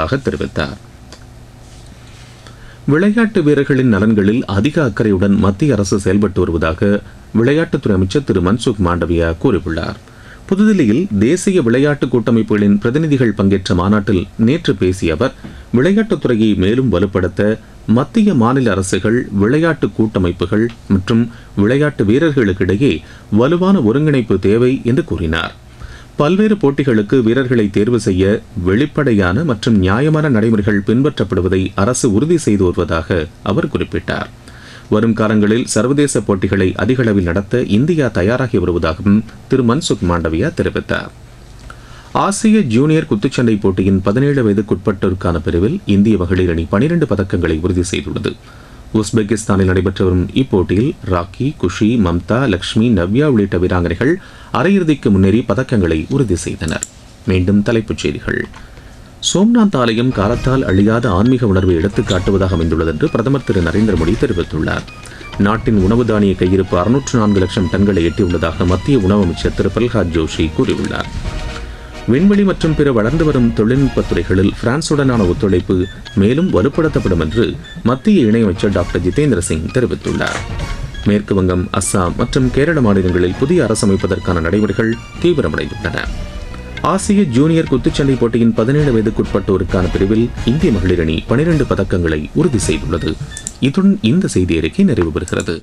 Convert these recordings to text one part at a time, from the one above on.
வருவதாக தெரிவித்தார் விளையாட்டு வீரர்களின் நலன்களில் அதிக அக்கறையுடன் மத்திய அரசு செயல்பட்டு வருவதாக விளையாட்டுத்துறை அமைச்சர் திரு மன்சுக் மாண்டவியா கூறியுள்ளார் புதுதில்லியில் தேசிய விளையாட்டு கூட்டமைப்புகளின் பிரதிநிதிகள் பங்கேற்ற மாநாட்டில் நேற்று பேசிய அவர் விளையாட்டுத்துறையை மேலும் வலுப்படுத்த மத்திய மாநில அரசுகள் விளையாட்டு கூட்டமைப்புகள் மற்றும் விளையாட்டு வீரர்களுக்கிடையே வலுவான ஒருங்கிணைப்பு தேவை என்று கூறினார் பல்வேறு போட்டிகளுக்கு வீரர்களை தேர்வு செய்ய வெளிப்படையான மற்றும் நியாயமான நடைமுறைகள் பின்பற்றப்படுவதை அரசு உறுதி செய்து வருவதாக அவர் குறிப்பிட்டார் வரும் காலங்களில் சர்வதேச போட்டிகளை அதிக அளவில் நடத்த இந்தியா தயாராகி வருவதாகவும் திரு மன்சுக் மாண்டவியா தெரிவித்தார் ஆசிய ஜூனியர் குத்துச்சண்டை போட்டியின் பதினேழு வயதுக்குட்பட்டோருக்கான பிரிவில் இந்திய மகளிர் அணி பனிரெண்டு பதக்கங்களை உறுதி செய்துள்ளது உஸ்பெகிஸ்தானில் நடைபெற்று வரும் இப்போட்டியில் ராக்கி குஷி மம்தா லக்ஷ்மி நவ்யா உள்ளிட்ட வீராங்கனைகள் அரையிறுதிக்கு முன்னேறி பதக்கங்களை உறுதி செய்தனர் மீண்டும் தலைப்புச் செய்திகள் சோம்நாத் ஆலயம் காலத்தால் அழியாத ஆன்மீக உணர்வை எடுத்துக் காட்டுவதாக அமைந்துள்ளது என்று பிரதமர் திரு நரேந்திர மோடி தெரிவித்துள்ளார் நாட்டின் உணவு தானிய கையிருப்பு அறுநூற்று நான்கு லட்சம் டன்களை எட்டியுள்ளதாக மத்திய உணவு அமைச்சர் திரு பிரல்ஹாத் ஜோஷி கூறியுள்ளார் விண்வெளி மற்றும் பிற வளர்ந்து வரும் தொழில்நுட்பத் துறைகளில் பிரான்சுடனான ஒத்துழைப்பு மேலும் வலுப்படுத்தப்படும் என்று மத்திய இணையமைச்சர் டாக்டர் ஜிதேந்திர சிங் தெரிவித்துள்ளார் மேற்கு வங்கம் அஸ்ஸாம் மற்றும் கேரள மாநிலங்களில் புதிய அரசு அமைப்பதற்கான நடைமுறைகள் தீவிரமடைந்துள்ளன ஆசிய ஜூனியர் குத்துச்சண்டை போட்டியின் பதினேழு வயதுக்குட்பட்டோருக்கான பிரிவில் இந்திய மகளிர் அணி பனிரெண்டு பதக்கங்களை உறுதி செய்துள்ளது இத்துடன் இந்த செய்தி அறிக்கை நிறைவு பெறுகிறது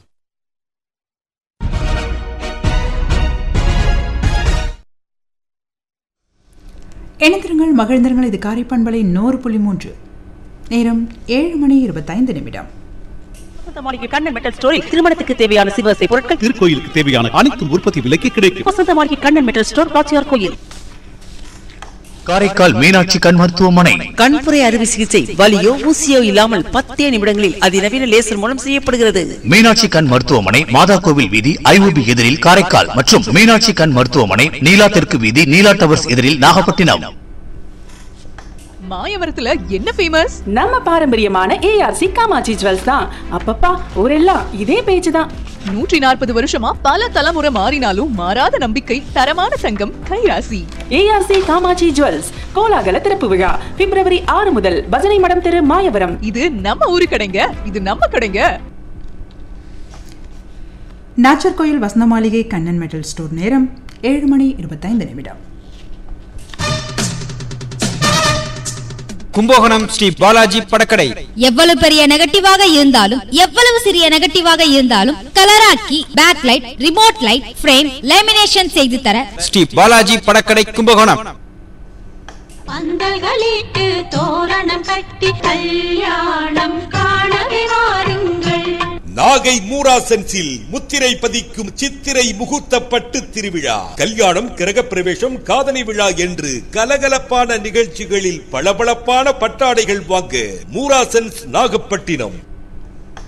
இணைந்திருங்கள் மகிழ்ந்திருங்கள் இது காரைப்பண்பலை நூறு புள்ளி மூன்று நேரம் ஏழு மணி இருபத்தைந்து நிமிடம் வசந்த மாளிகை கண்ணன் மெட்டல் ஸ்டோரில் திருமணத்துக்கு தேவையான சிவசை பொருட்கள் திருக்கோயிலுக்கு தேவையான அனைத்தும் உற்பத்தி விலைக்கு கிடைக்கும் வசந்த மாளிகை கண்ணன் மெட்டல் ஸ்டோர் பாச்சியார் கோயில் காரைக்கால் மீனாட்சி கண் மருத்துவமனை கண்புரை அறுவை சிகிச்சை வலியோ ஊசியோ இல்லாமல் பத்தே நிமிடங்களில் அதிநவீன லேசர் மூலம் செய்யப்படுகிறது மீனாட்சி கண் மருத்துவமனை மாதா கோவில் வீதி ஐஓபி எதிரில் காரைக்கால் மற்றும் மீனாட்சி கண் மருத்துவமனை நீலா தெற்கு வீதி நீலா டவர்ஸ் எதிரில் நாகப்பட்டினம் மாயவரத்துல என்ன ஃபேமஸ் நம்ம பாரம்பரியமான ஏஆர்சி காமாட்சி ஜுவல்ஸ் தான் அப்பப்பா ஊரெல்லாம் இதே பேச்சு தான் நூற்றி நாற்பது வருஷமா பல தலைமுறை மாறினாலும் மாறாத நம்பிக்கை தரமான தங்கம் கைராசி ஏஆர்சி காமாட்சி ஜுவல்ஸ் கோலாகல திறப்பு விழா பிப்ரவரி ஆறு முதல் பஜனை மடம் தெரு மாயவரம் இது நம்ம ஊரு கடைங்க இது நம்ம கடைங்க நாச்சர் கோயில் வசந்த மாளிகை கண்ணன் மெட்டல் ஸ்டோர் நேரம் ஏழு மணி இருபத்தைந்து நிமிடம் கும்பகோணம் ஸ்ரீ பாலாஜி படக்கடை எவ்வளவு பெரிய நெகட்டிவாக இருந்தாலும் எவ்வளவு சிறிய நெகட்டிவாக இருந்தாலும் கலராக்கி back light remote light frame lamination செய்து தர ஸ்ரீ பாலாஜி படக்கடை கும்பகோணம் பந்தல்களிட்டு தோரணம் கட்டி கல்யாணம் காணவே வாருங்கள் நாகை மூராசன்ஸில் முத்திரை பதிக்கும் சித்திரை முகூர்த்த பட்டு திருவிழா கல்யாணம் கிரகப்பிரவேசம் காதணி விழா என்று கலகலப்பான நிகழ்ச்சிகளில் பளபளப்பான பட்டாடைகள் வாங்க மூராசன்ஸ் நாகப்பட்டினம்